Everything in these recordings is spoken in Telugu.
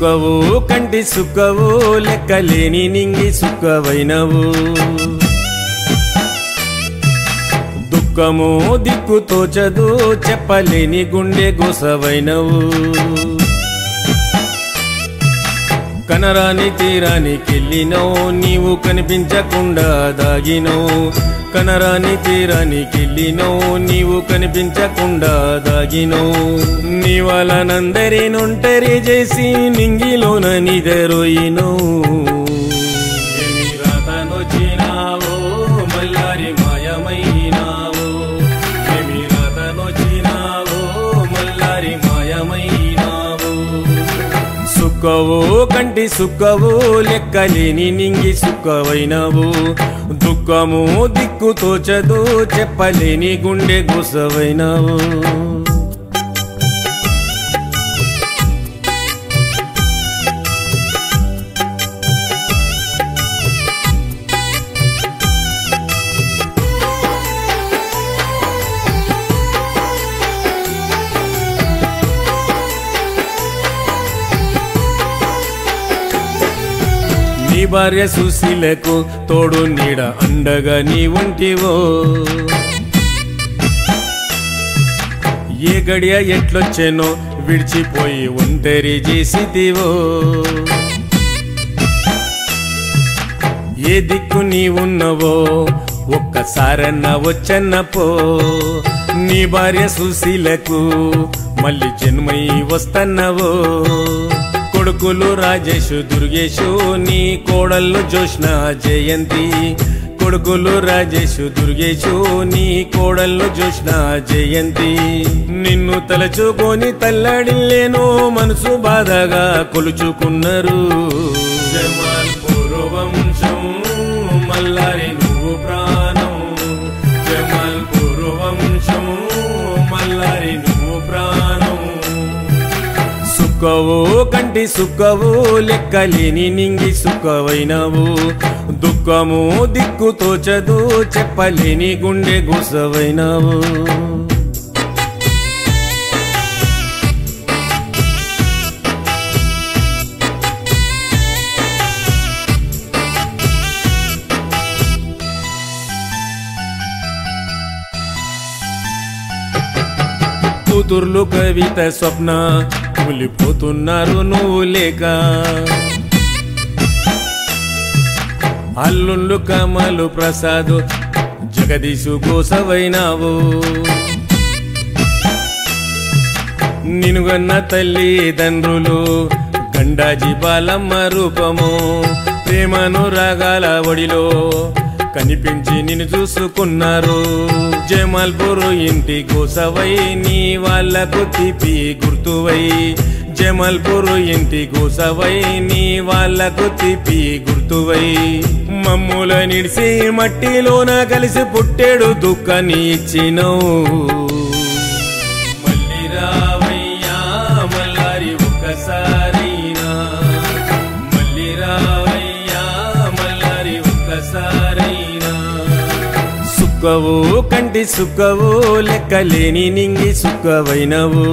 సుక్కవు కంటి సుక్కవు లెక్కలేని నింగి సుక్కవైనవు దుఃఖము దిక్కు తోచదు చెప్పలేని గుండె గోసవైనవు కనరాని తీరానికెళ్ళినవు నీవు కనిపించకుండా దాగినవు కనరాని తీరానికెళ్ళినవు నీవు కనిపించకుండా దాగినవు నీ వాళ్ళనందరి నొంటరి చేసి నింగిలోన నిదరోయినవు ఏమి రాతనొచ్చినావో మల్లారి మాయమైనావో ఏమి రాతనొచ్చినావో మల్లారి మాయమైనావో సుక్కవు కంటి సుక్కవు లెక్కలేని నింగి సుక్కవైనవు దుఃఖము దిక్కు తోచదు చెప్పలేని గుండె గుసవైనవు నీ భార్య సుశీలకు తోడు నీడ అండగా నీ ఉంటివో ఏ గడియ ఎట్లొచ్చెనో విడిచిపోయి ఒంటరి చేసిదివో ఏ దిక్కు నీ ఉన్నవో ఒక్కసారన్న వచ్చన్న పో నీ భార్య సుశీలకు మళ్ళీ జన్మై వస్తన్నవో కొడుకులు రాజేషు దుర్గేషు నీ కోడళ్ళు జోష్న జయంతి కొడుకులు రాజేషు దుర్గేషు నీ కోడళ్ళు జోష్న జయంతి నిన్ను తలచుకొని తల్లడిల్లేను మనసు బాధగా కొలుచుకున్నారు జమాల్ పూర్వవంశం మల్లారి నువ్వు ప్రాణం జమాల్ పూర్వవంశం మల్లారి నువ్వు ప్రాణం సుక్కవు కంటి సుక్కవు లెక్కలేని నింగి సుక్కవైనవు దుఃఖము దిక్కు తోచదు చెప్పలేని గుండె గుసవైనవు కూతుర్లు కవిత స్వప్న కూలిపోతున్నారు నువ్వు లేక అల్లుళ్ళు కమలు ప్రసాద్ జగదీశు కోసవైనావు నినుగన్న తల్లిదండ్రులు గండాజీ బాలమ్మ రూపము ప్రేమను రాగాల ఒడిలో కనిపించి నిన్ను చూసుకున్నారు జమాల్పూర్ ఇంటి కోసవై నీ వాళ్ళకు తిపి గుర్తువై జమల్పూర్ ఇంటి కోసవై నీ వాళ్ళకు తిపి గుర్తువై మమ్ముల నిడిసి మట్టిలోన కలిసి పుట్టేడు దుఃఖాన్ని ఇచ్చినవు మళ్ళీ రావయ్యా మల్లారి ఒక్కసారైనా మళ్ళీ రావయ్యా మల్లారి ఒక్కసారైనా సుక్కవు కంటి సుక్కవు లెక్కలేని నింగి సుక్కవైనవు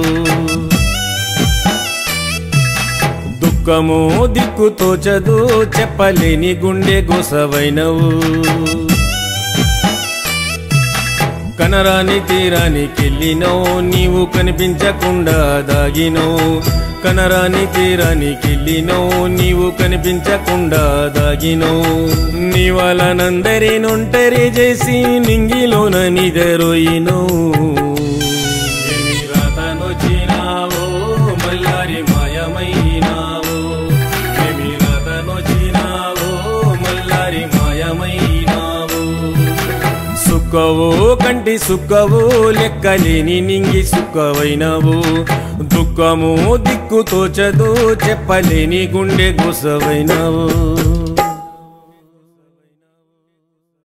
దుఃఖము దిక్కు తోచదు చెప్పలేని గుండె గోసవైనవు కనరాని తీరానికెళ్ళినవు నీవు కనిపించకుండా దాగినవు కనరాని తీరానికెళ్ళినవు నీవు కనిపించకుండా దాగినవు నీ వాళ్ళనందరి నొంటరి చేసి నింగిలోన నిదరోయినవు ఏమి రాతనొచ్చినావో మల్లారి మాయమైనావో ఏమి రాతనొచ్చినావో మల్లారి మాయమైనావో సుక్కవు కంటి సుక్కవు లెక్కలేని నింగి సుక్కవైనవు దుఃఖము దిక్కు తోచదు చెప్పలేని గుండె గుసవైనవు